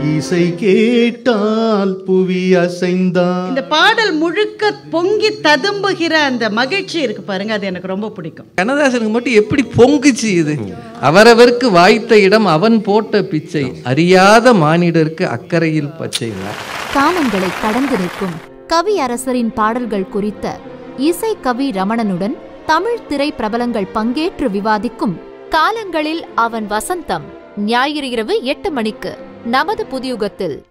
இசை கேட்டால் புவி அசைந்தான் இந்த பாடல் முழுக்க பொங்கி ததும்புகிற அந்த மகிழ்ச்சி இருக்கு பாருங்க அது எனக்கு ரொம்ப பிடிக்கும் கண்ணதாசனுக்கு மட்டும் எப்படி பொங்குச்சு இது அவரவருக்கு வாய்த்த இடம் அவன் போட்ட பிச்சை அறியாத மானிடருக்கு அக்கறையில் பச்சைனா காலங்களை கடந்து நிற்கும் கவி அரசரின் பாடல்கள் குறித்த இசை கவி ரமணனுடன் தமிழ் திரை பிரபலங்கள் பங்கேற்று விவாதிக்கும் காலங்களில் அவன் வசந்தம் ஞாயிறு இரவு எட்டு மணிக்கு நமது புதியுகத்தில்